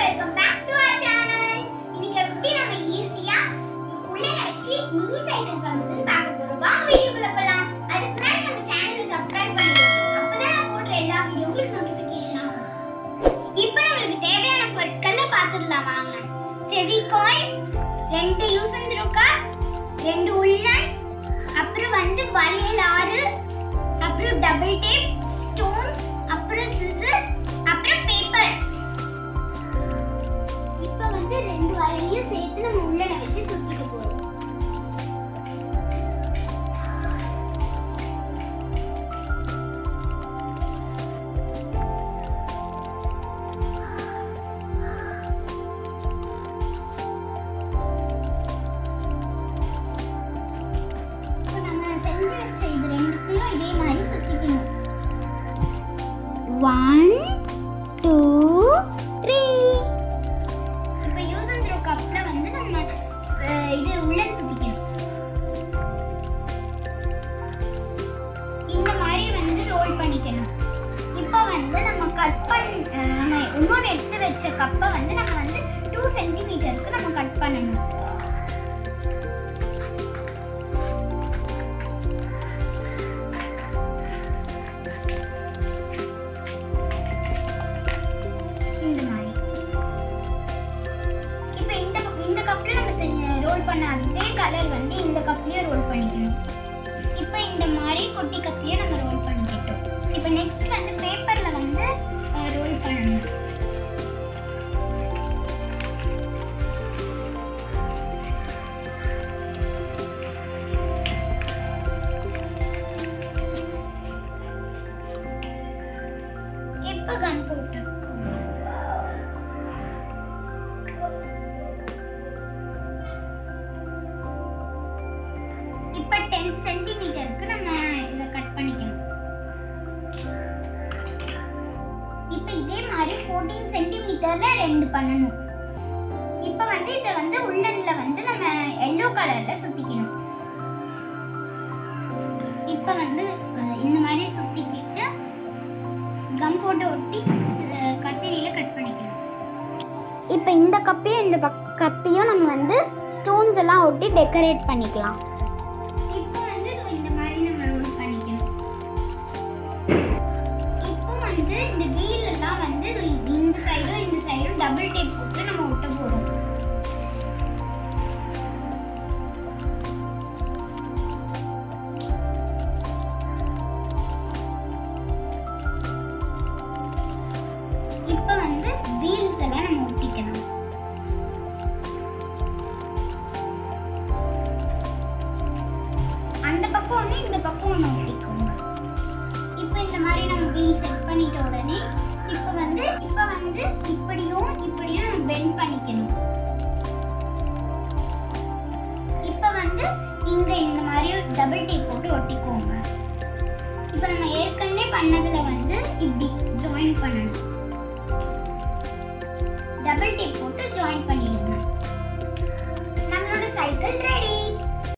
welcome back to our channel இன்னைக்கு எப்படி நம்ம ஈஸியா உள்ளே வச்சு மினி சைக்கிள் பண்றதுன்னு பார்க்க போறோம் வாங்க வீடியோக்குள்ள போலாம் அதுக்கு முன்னாடி நம்ம சேனலை சப்ஸ்கிரைப் பண்ணிடுங்க அப்பதான் நான் போடுற எல்லா வீடியோ உங்களுக்கு நோட்டிஃபிகேஷன் ஆகும் இப்போ நம்மளுக்கு தேவையான பொருட்களை பார்த்துடலாம் வாங்க ஃபெவிகால் ரெண்டு யூசன் த்ரூக்கா ரெண்டு உள்ளன் அப்புறம் வந்து வளையல் ஆறு அப்புறம் டபுள் டேப் ஸ்டோன்ஸ் அப்புறம் சிசர் அப்புறம் பேப்பர் இப்போ வந்து ரெண்டு வளையலையும் சேர்த்து நம்ம உள்ளன வச்சு சுத்திட்டு போறோம் இப்போ நம்ம செஞ்சு வச்ச இது ரெண்டுத்தையும் இதே மாதிரி சுத்திக்கணும் ஒன் டூ த்ரீ இப்போ யூஸ் அண்ட் த்ரோ கப்பில் வந்து நம்ம அஹ், இது உள்ளன் சுத்திக்கணும் இந்த மாதிரி வந்து ரோல் பண்ணிக்கணும் இப்போ வந்து நம்ம கட் பண்ண அஹ், நம்ம இன்னொன்று எடுத்து வச்ச கப்பை வந்து நம்ம வந்து டூ சென்டிமீட்டருக்கு நம்ம கட் பண்ணணும் இந்த மாதிரி இப்போ இந்த இந்த கப்ல நம்ம செஞ்ச ரோல் பண்ண அதே கலர் வந்து இந்த கப்லயே ரோல் பண்ணிக்கணும் இப்போ இந்த மாதிரி குட்டி கப்லயே நம்ம ரோல் பண்ணிக்கிட்டோம் இப்போ நெக்ஸ்ட் வந்து பேப்பர்ல வந்து ரோல் பண்ணணும் இப்போ கன் போட்டுருக்கோம் இப்போ டென் சென்டிமீட்டருக்கு நம்ம இதை கட் பண்ணிக்கணும் இப்போ இதே மாதிரி ஃபோர்டீன் சென்டிமீட்டர்ல ரெண்டு பண்ணணும் இப்போ வந்து இதை வந்து உள்ளன்ல வந்து நம்ம எல்லோ கலர்ல சுத்திக்கணும் இப்போ வந்து அஹ், இந்த மாதிரி சுத்திக்கிட்டு கம் போட்டு ஒட்டி சி- கத்திரியில கட் பண்ணிக்கணும் இப்போ இந்த கப்பையும் இந்த பக் கப்பையும் நம்ம வந்து ஸ்டோன்ஸ் எல்லாம் ஒட்டி டெக்கரேட் பண்ணிக்கலாம் இப்போ வந்து இதோ இந்த மாதிரி நம்ம ரோல் பண்ணிக்கணும் இப்போ வந்து இந்த வீல் எல்லாம் வந்து இதோ இந்த சைடும் இந்த சைடும் டபுள் டேப் போட்டு நம்ம ஒட்ட போறோம் இப்போ வந்து வீல்ஸ் எல்லாம் நம்ம ஒட்டிக்கணும் அந்த பக்கம் ஒன்று இந்த பக்கம் ஒன்று ஒட்டிக்கோங்க இப்போ இந்த மாதிரி நம்ம வீல் செட் பண்ணிட்ட உடனே இப்போ வந்து இப்போ வந்து இப்படியும் இப்படியும் நம்ம பெண்ட் பண்ணிக்கணும் இப்போ வந்து இங்க இந்த மாதிரி டபுள் டேப் போட்டு ஒட்டிக்கோங்க இப்போ நம்ம ஏற்கனவே பண்ணதுல வந்து இப்படி ஜாயின் பண்ணணும் டபுள் டேப் போட்டு ஜாயின் பண்ணிடுங்க நம்மளோட சைக்கிள் ரெடி